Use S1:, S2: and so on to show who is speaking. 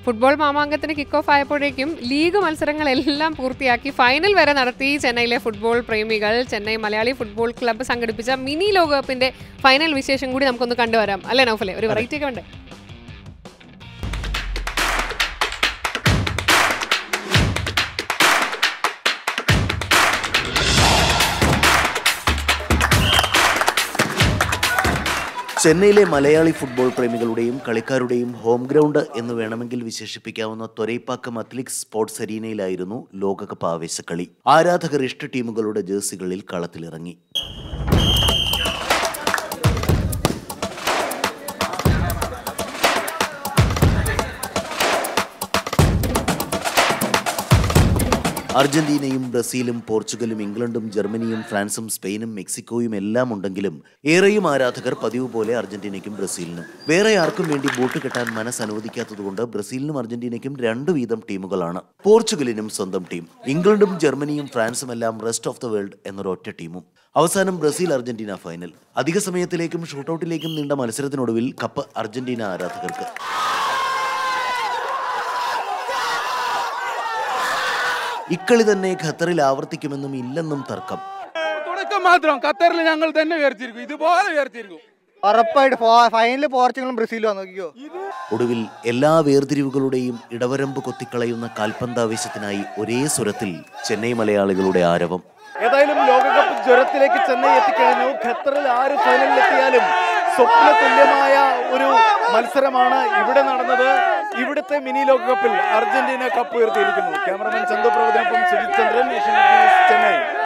S1: football മാമാങ്കത്തിന് kick off ആയപ്പോഴേക്കും league മത്സരങ്ങളെല്ലാം പൂർത്തിയാക്കി ഫൈനൽ വരെ നടത്തി ചെന്നൈയിലെ ഫുട്ബോൾ പ്രേമികൾ ചെന്നൈ മലയാളി ഫുട്ബോൾ ക്ലബ്ബ് സംഘടിപ്പിച്ച മിനി ലോകകപ്പിന്റെ ഫൈനൽ വിശേഷം കൂടി നമുക്കൊന്ന് കണ്ടുവരാം അല്ലേ നൗഫലെ ഒരു വെറൈറ്റി ഒക്കെ ഉണ്ട്
S2: ചെന്നൈയിലെ മലയാളി ഫുട്ബോൾ പ്രേമികളുടെയും കളിക്കാരുടെയും ഹോം ഗ്രൗണ്ട് എന്ന് വേണമെങ്കിൽ വിശേഷിപ്പിക്കാവുന്ന ത്വരൈപ്പാക്കം അത്ലറ്റിക്സ് സ്പോർട്സ് അരീനയിലായിരുന്നു ലോകകപ്പ് ആവേശക്കളി ആരാധകർ ഇഷ്ട ടീമുകളുടെ ജേഴ്സികളിൽ കളത്തിലിറങ്ങി അർജന്റീനയും ബ്രസീലും പോർച്ചുഗലും ഇംഗ്ലണ്ടും ജർമ്മനിയും ഫ്രാൻസും സ്പെയിനും മെക്സിക്കോയും എല്ലാം ഉണ്ടെങ്കിലും ഏറെയും ആരാധകർ പതിവ് പോലെ അർജന്റീനയ്ക്കും ബ്രസീലിനും വേറെ ആർക്കും വേണ്ടി ബോട്ട് കെട്ടാൻ മനസ്സ് അനുവദിക്കാത്തതുകൊണ്ട് ബ്രസീലിനും അർജന്റീനയ്ക്കും രണ്ടു വീതം ടീമുകളാണ് പോർച്ചുഗലിനും സ്വന്തം ടീം ഇംഗ്ലണ്ടും ജർമ്മനിയും ഫ്രാൻസും എല്ലാം റെസ്റ്റ് ഓഫ് ദ വേൾഡ് എന്നൊരൊറ്റ ടീമും അവസാനം ബ്രസീൽ അർജന്റീന ഫൈനൽ അധിക സമയത്തിലേക്കും ഷൂട്ടൌട്ടിലേക്കും നീണ്ട മത്സരത്തിനൊടുവിൽ കപ്പ് അർജന്റീന ആരാധകർക്ക് ഇക്കളി തന്നെ ഖത്തറിൽ ആവർത്തിക്കുമെന്നും ഇല്ലെന്നും തർക്കം
S3: തുടക്കം മാത്രം ഖത്തറിൽ ഞങ്ങൾ തന്നെ വിചാരിച്ചിരിക്കും ഇതുപോലെ വിചാരിച്ചിരിക്കും
S4: ഉറപ്പായിട്ട് ഫൈനലിൽ പോർച്ചുഗലും ബ്രസീലും വന്നു നോക്കിയോ
S2: ഒടുവിൽ എല്ലാ വേർതിരിവുകളുടെയും ഇടവരമ്പ് കൊത്തിക്കളയുന്ന കാൽപന്താവേശത്തിനായി ഒരേ സ്വരത്തിൽ ചെന്നൈ മലയാളികളുടെ ആരവം
S5: ഏതായാലും ലോകകപ്പ് ജ്വരത്തിലേക്ക് ചെന്നൈ എത്തിക്കഴിഞ്ഞു ഖത്തറിൽ ആര് ഫൈനലിൽ എത്തിയാലും സ്വപ്ന തുല്യമായ ഒരു മത്സരമാണ് ഇവിടെ നടന്നത് ഇവിടുത്തെ മിനി ലോകകപ്പിൽ അർജന്റീന കപ്പ് ഉയർത്തിയിരിക്കുന്നു ക്യാമറമാൻ ചന്തു പ്രവചനൊപ്പം സുജിത് ചന്ദ്രൻ ഏഷ്യൻ ന്യൂസ് ചെന്നൈ